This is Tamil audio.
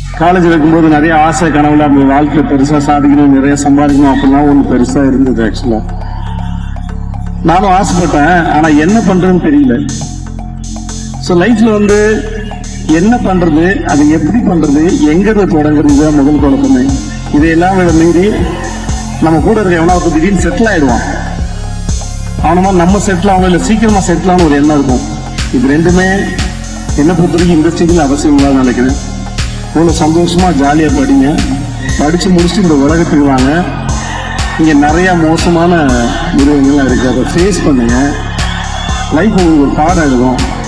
காலேஜில் இருக்கும்போது நிறைய ஆசை கனவுல அந்த வாழ்க்கை பெருசா சாதிக்கணும் நிறைய சம்பாதிக்கணும் அப்படிலாம் ஒண்ணு பெருசா இருந்தது ஆக்சுவலா நானும் ஆசைப்பட்டேன் ஆனா என்ன பண்றதுன்னு தெரியல ஸோ லைஃப்ல வந்து என்ன பண்றது அதை எப்படி பண்றது எங்க இருந்து தொடங்குறது இதுதான் முதல் குழப்பமே இதையெல்லாம் விட மீறி நம்ம கூட இருக்க எவனா ஒருத்தர் திடீர்னு செட்டில் ஆயிடுவான் அவன மாதிரி நம்ம செட்டில் ஆகணும் இல்லை சீக்கிரமா செட்டில் ஆகணும் ஒரு எண்ணம் இருக்கும் இது ரெண்டுமே என்ன பொறுத்த வரைக்கும் இண்டஸ்ட்ரியில் அவசியம் இல்லாத நினைக்கிறேன் இவ்வளோ சந்தோஷமா ஜாலியா படிங்க படிச்சு முடிச்சுட்டு இந்த உலகத்துக்கு வாங்க இங்க நிறைய மோசமான மிருகங்கள்லாம் இருக்கு அதை ஃபேஸ் பண்ணுங்க லைஃப் உங்களுக்கு ஒரு பாடம் எழுதும்